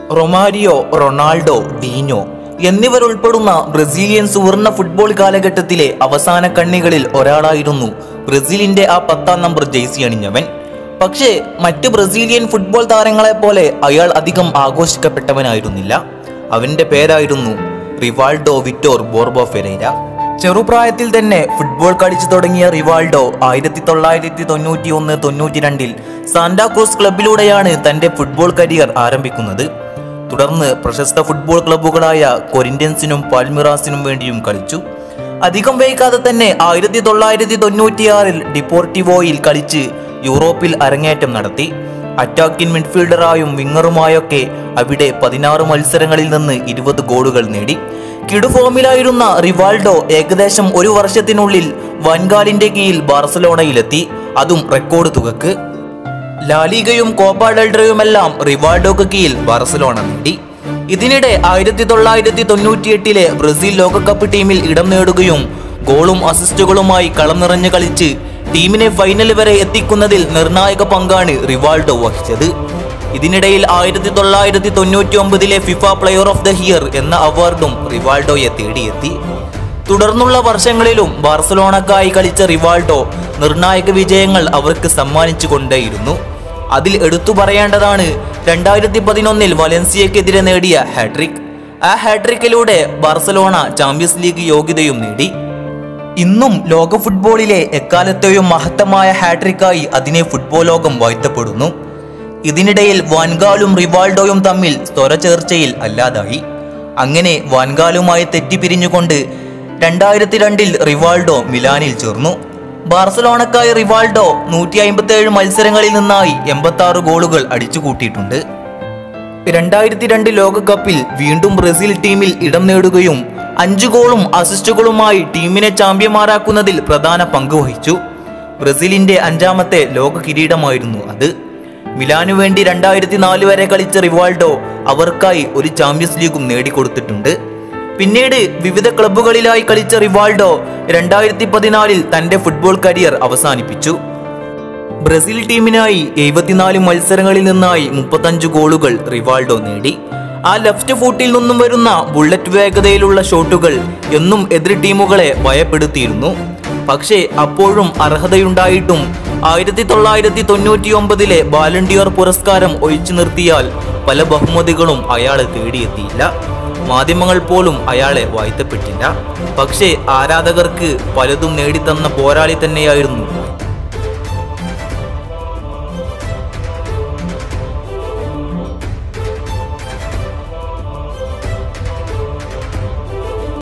Romario Ronaldo dino എന്നിവർ ഉൾപ്പെടുന്ന Brazilian സുവർണ ഫുട്ബോൾ കാലഘട്ടത്തിലെ അവസാന കണ്ണികളിൽ ഒരാളായിരുന്നു ബ്രസീലിന്റെ ആ പത്താം നമ്പർ ജേഴ്സി അണിഞ്ഞവൻ പക്ഷേ മറ്റ് ബ്രസീലിയൻ ഫുട്ബോൾ താരങ്ങളെ പോലെ അയാൾ അധികം ആഘോഷിക്കപ്പെട്ടവനായിരുന്നില്ല അവന്റെ പേരായിരുന്നു റിവാൾഡോ വിറ്റോർ ബോർബോ ഫെരേര ചെറുപ്രായത്തിൽ തന്നെ ഫുട്ബോൾ കളിച്ചു തുടങ്ങിയ റിവാൾഡോ ആയിരത്തി തൊള്ളായിരത്തി തൊണ്ണൂറ്റി ഒന്ന് തൊണ്ണൂറ്റി രണ്ടിൽ സാന്റാക്രൂസ് ക്ലബിലൂടെയാണ് തന്റെ ഫുട്ബോൾ കരിയർ ആരംഭിക്കുന്നത് തുടർന്ന് പ്രശസ്ത ഫുട്ബോൾ ക്ലബ്ബുകളായ കൊരിന്ത്യൻസിനും പാൽമിറാസിനും വേണ്ടിയും കളിച്ചു അധികം വൈകാതെ തന്നെ ആയിരത്തി തൊള്ളായിരത്തി തൊണ്ണൂറ്റിയാറിൽ ഡിപ്പോർട്ടിവോയിൽ കളിച്ച് യൂറോപ്പിൽ അരങ്ങേറ്റം നടത്തി അറ്റാക്കിംഗ് മിഡ്ഫീൽഡറായും വിങ്ങറുമായൊക്കെ അവിടെ പതിനാറ് മത്സരങ്ങളിൽ നിന്ന് ഇരുപത് ഗോളുകൾ നേടി കിടുഫോമിലായിരുന്ന റിവാൾഡോ ഏകദേശം ഒരു വർഷത്തിനുള്ളിൽ വൻകാലിന്റെ കീഴിൽ ബാർസലോണയിലെത്തി അതും റെക്കോർഡ് തുകക്ക് ലാലിഗയും കോപ്പ ഡെൽഡയുമെല്ലാം റിവാൾഡോക്ക് കീഴിൽ ബാർസലോണ നേടി ഇതിനിടെ ആയിരത്തി തൊള്ളായിരത്തി തൊണ്ണൂറ്റിയെട്ടിലെ ബ്രസീൽ ലോകകപ്പ് ടീമിൽ ഇടം നേടുകയും ഗോളും അസിസ്റ്റുകളുമായി കളം നിറഞ്ഞു കളിച്ച് ടീമിനെ ഫൈനൽ വരെ എത്തിക്കുന്നതിൽ നിർണായക പങ്കാണ് റിവാൾഡോ വഹിച്ചത് ഇതിനിടയിൽ ആയിരത്തി തൊള്ളായിരത്തി തൊണ്ണൂറ്റി ഒമ്പതിലെ FIFA player of the year എന്ന അവാർഡും റിവാൾഡോയെ തേടിയെത്തി തുടർന്നുള്ള വർഷങ്ങളിലും ബാർസലോണക്കായി കളിച്ച റിവാൾഡോ നിർണായക വിജയങ്ങൾ അവർക്ക് സമ്മാനിച്ചു കൊണ്ടേയിരുന്നു അതിൽ എടുത്തു പറയേണ്ടതാണ് രണ്ടായിരത്തി പതിനൊന്നിൽ വലൻസിയക്കെതിരെ നേടിയ ഹാട്രിക് ആ ഹാട്രിക്കിലൂടെ ബാർസലോണ ചാമ്പ്യൻസ് ലീഗ് യോഗ്യതയും നേടി ഇന്നും ലോക ഫുട്ബോളിലെ എക്കാലത്തെയും മഹത്തമായ ഹാട്രിക്കായി അതിനെ ഫുട്ബോൾ ലോകം വാഴ്ത്തപ്പെടുന്നു ഇതിനിടയിൽ വാൻഗാലും റിവാൾഡോയും തമ്മിൽ സ്വരചേർച്ചയിൽ അല്ലാതായി അങ്ങനെ വാൻഗാലുമായി തെറ്റിപ്പിരിഞ്ഞുകൊണ്ട് രണ്ടായിരത്തി രണ്ടിൽ റിവാൾഡോ മിലാനിൽ ചേർന്നു ബാർസലോണക്കായി റിവാൾഡോ നൂറ്റി അമ്പത്തി ഏഴ് മത്സരങ്ങളിൽ നിന്നായി എൺപത്തി ആറ് ഗോളുകൾ അടിച്ചുകൂട്ടിയിട്ടുണ്ട് രണ്ടായിരത്തി രണ്ട് ലോകകപ്പിൽ വീണ്ടും ബ്രസീൽ ടീമിൽ ഇടം നേടുകയും അഞ്ച് ഗോളും അസിസ്റ്റുകളുമായി ടീമിനെ ചാമ്പ്യന്മാരാക്കുന്നതിൽ പ്രധാന പങ്ക് വഹിച്ചു ബ്രസീലിന്റെ അഞ്ചാമത്തെ ലോക കിരീടമായിരുന്നു അത് മിലാനു വേണ്ടി രണ്ടായിരത്തി നാല് വരെ കളിച്ച റിവാൾഡോ അവർക്കായി ഒരു ചാമ്പ്യൻസ് ലീഗും നേടിക്കൊടുത്തിട്ടുണ്ട് പിന്നീട് വിവിധ ക്ലബ്ബുകളിലായി കളിച്ച റിവാൾഡോ രണ്ടായിരത്തി പതിനാലിൽ തന്റെ ഫുട്ബോൾ കരിയർ അവസാനിപ്പിച്ചു ബ്രസീൽ ടീമിനായി എഴുപത്തിനാല് മത്സരങ്ങളിൽ നിന്നായി മുപ്പത്തഞ്ച് ഗോളുകൾ റിവാൾഡോ നേടി ആ ലെഫ്റ്റ് ഫൂട്ടിൽ നിന്നും വരുന്ന ബുള്ളറ്റ് വേഗതയിലുള്ള ഷോട്ടുകൾ എന്നും എതിർ ടീമുകളെ ഭയപ്പെടുത്തിയിരുന്നു പക്ഷേ അപ്പോഴും അർഹതയുണ്ടായിട്ടും ആയിരത്തി തൊള്ളായിരത്തി തൊണ്ണൂറ്റി ഒമ്പതിലെ ബാലണ്ടിയർ പുരസ്കാരം ഒഴിച്ചു നിർത്തിയാൽ പല ബഹുമതികളും അയാളെ തേടിയെത്തിയില്ല മാധ്യമങ്ങൾ പോലും അയാളെ വാഴ്ത്തപ്പെട്ടില്ല പക്ഷേ ആരാധകർക്ക് പലതും നേടിത്തന്ന പോരാളി തന്നെയായിരുന്നു